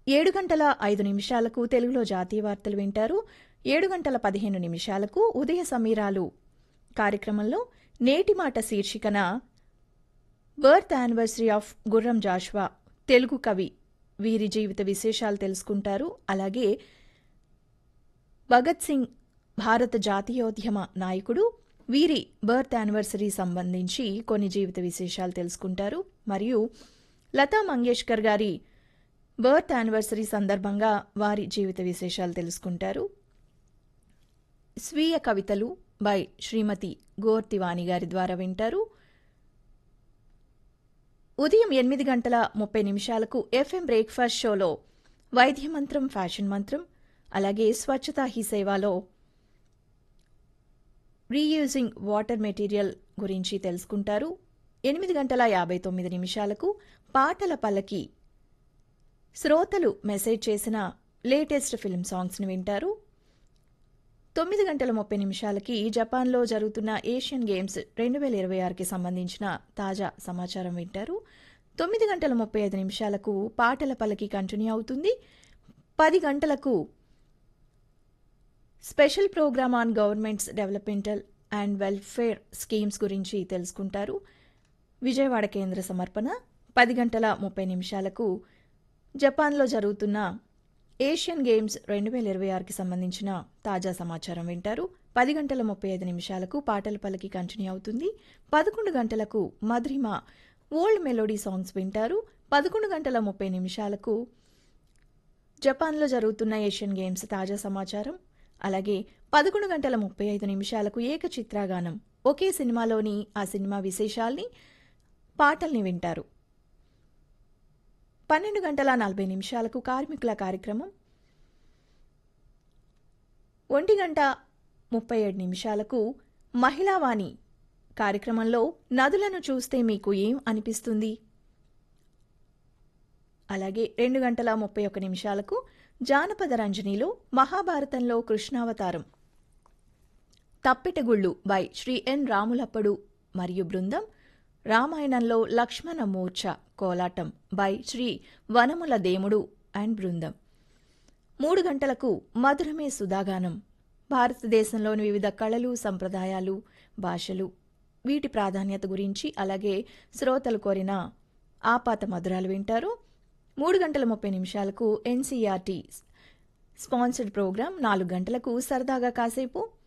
ఏడు గంటల ఐదు నిమిషాలకు తెలుగులో జాతీయ వార్తలు వింటారు ఏడు గంటల పదిహేను నిమిషాలకు ఉదయ సమీరాలు కార్యక్రమంలో నేటి మాట శీర్షికన birth anniversary of Gurram Jashuva Telugu కవి వీరి జీవిత విశేషాలు తెలుసుకుంటారు అలాగే భగత్ సింగ్ భారత జాతీయోద్యమ నాయకుడు వీరి బర్త్ యానివర్సరీ సంబంధించి కొన్ని జీవిత విశేషాలు తెలుసుకుంటారు మరియు లతా మంగేష్కర్ గారి బర్త్ యానివర్సరీ సందర్భంగా వారి జీవిత విశేషాలు తెలుసుకుంటారు స్వీయ కవితలు బై శ్రీమతి గోర్తివాణి గారి ద్వారా వింటారు ఉదయం ఎనిమిది గంటల ముప్పై నిమిషాలకు ఎఫ్ఎం బ్రేక్ఫాస్ట్ షోలో వైద్య మంత్రం ఫ్యాషన్ మంత్రం అలాగే స్వచ్ఛతా హీ సేవలో రీయూజింగ్ వాటర్ మెటీరియల్ గురించి తెలుసుకుంటారు ఎనిమిది గంటల యాభై తొమ్మిది నిమిషాలకు పాటల పల్లకి శ్రోతలు మెసేజ్ చేసిన లేటెస్ట్ ఫిల్మ్ సాంగ్స్ని వింటారు తొమ్మిది గంటల ముప్పై నిమిషాలకి జపాన్లో జరుగుతున్న ఏషియన్ గేమ్స్ రెండు వేల ఇరవై ఆరుకి సంబంధించిన తాజా సమాచారం వింటారు తొమ్మిది గంటల ముప్పై ఐదు నిమిషాలకు పాటల పల్లకి కంటిన్యూ అవుతుంది పది గంటలకు special program on governments developmental and welfare schemes గురించి తెలుసుకుంటారు విజయవాడ కేంద్ర సమర్పణ పది గంటల ముప్పై నిమిషాలకు జపాన్లో జరుగుతున్న ఏషియన్ గేమ్స్ రెండు వేల ఇరవై ఆరుకి సంబంధించిన తాజా సమాచారం వింటారు పది గంటల ముప్పై ఐదు నిమిషాలకు పాటల పలికి కంటిన్యూ అవుతుంది పదకొండు గంటలకు మధురిమ ఓల్డ్ మెలోడీ సాంగ్స్ వింటారు పదకొండు గంటల ముప్పై నిమిషాలకు జపాన్లో జరుగుతున్న ఏషియన్ గేమ్స్ తాజా సమాచారం అలాగే పదకొండు గంటల ముప్పై ఐదు నిమిషాలకు ఏక చిత్రాగానం ఒకే సినిమాలోని ఆ సినిమా విశేషాల్ని పాటల్ని వింటారు పన్నెండు గంటల నలభై నిమిషాలకు కార్మికుల కార్యక్రమం ఒంటి గంట ముప్పై ఏడు నిమిషాలకు మహిళావాణి కార్యక్రమంలో నదులను చూస్తే మీకు ఏం అనిపిస్తుంది అలాగే రెండు గంటల ముప్పై ఒక్క నిమిషాలకు జానపద రంజనిలో మహాభారతంలో కృష్ణావతారం తప్పిటగుళ్ళు బై శ్రీ ఎన్ రాములప్పడు మరియు బృందం రామాయణంలో లక్ష్మణ మూర్ఛ కోలాటం బై శ్రీ వనముల దేముడు అండ్ బృందం మూడు గంటలకు మధురమే సుధాగానం భారతదేశంలోని వివిధ కళలు సంప్రదాయాలు భాషలు వీటి ప్రాధాన్యత గురించి అలాగే శ్రోతలు కోరిన ఆపాత మధురాలు వింటారు మూడు గంటల ముప్పై నిమిషాలకు ఎన్సీఆర్టీ స్పాన్సర్డ్ ప్రోగ్రాం నాలుగు గంటలకు సరదాగా కాసేపు